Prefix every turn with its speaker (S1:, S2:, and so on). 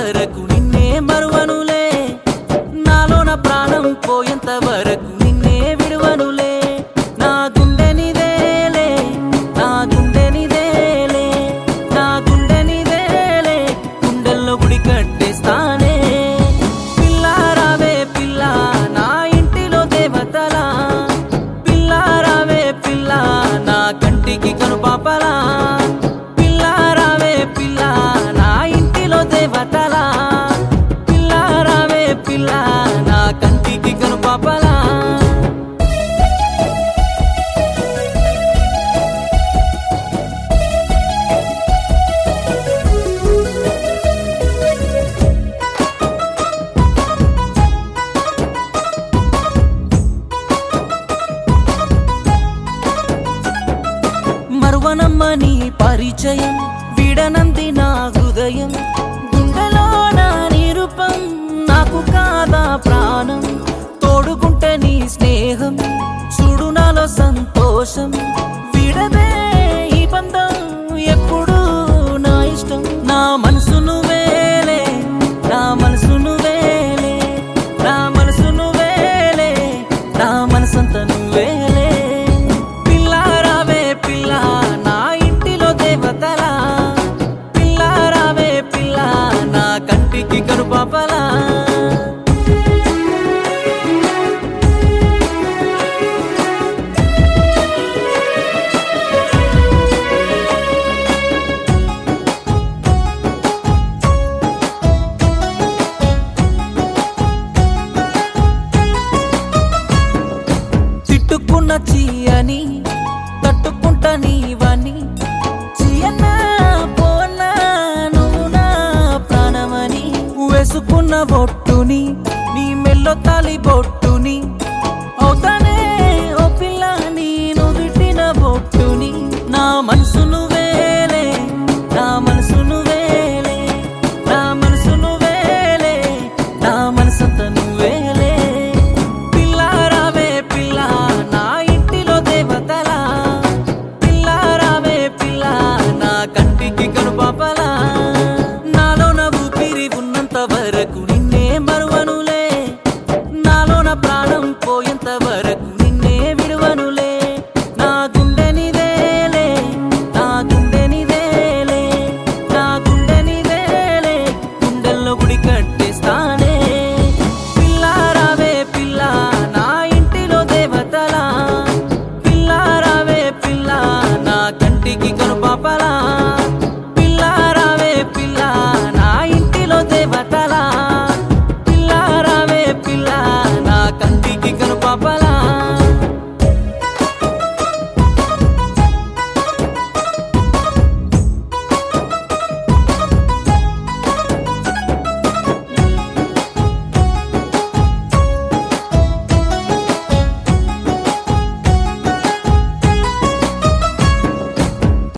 S1: వరకు నిన్నే మరువనులే నాలోన ప్రాణం పోయేంత వరకు నిన్నే విడువనులే నా గుండె నిదేలే నా గుండె నిదేలే నా గుండె నిదేలే గుండెల్లో గుడి కట్టేస్తానే పిల్లారావే పిల్ల నా ఇంటిలో దేవతలా పిల్లారావే పిల్ల నా కంటికి కనుపాపలా పిల్లారావే పిల్ల నా ఇంటిలో దేవతలా పిల్లారావే పిల్ల నా కంటికి కనుపాపలా మరువనమ్మ నీ పరిచయం విడనంది నా హృదయం గుండెలో నా నిరూపం నాకు కాదా ప్రాణం తోడుకుంటే నీ స్నేహం చూడు నాలో సంతోషం విడదే ఈ బంధం ఎప్పుడు నా ఇష్టం నా మనసును వేలే నా మనసును వేలే నా మనసును వేలే నా మనసంత నువ్వేలే పిల్లారావే పిల్ల నా ఇంటిలో దేవతలా పిల్లారావే పిల్ల నా కంటికి కనుపాపలా తిట్టుకున్న చీయని తట్టుకుంటా నీవని చీయన్నా పోన్నా నువ్వు నా ప్రాణమని వేసుకున్న బొట్టుని నీ మెల్లో తాలి బొట్టుని అవుతానే ఓ పిల్ల నేను విట్టిన బొట్టుని నా మనసును వేలే నా మనసును వేలే నా మనసును వేలే నా మనసంత నువ్వేలే పిల్లారావే పిల్ల నా ఇంటిలో దేవతలా పిల్లారావే పిల్ల నా కంటికి కనుపాపలా నాలో నా ఊపిరి ఉన్నంత వరకు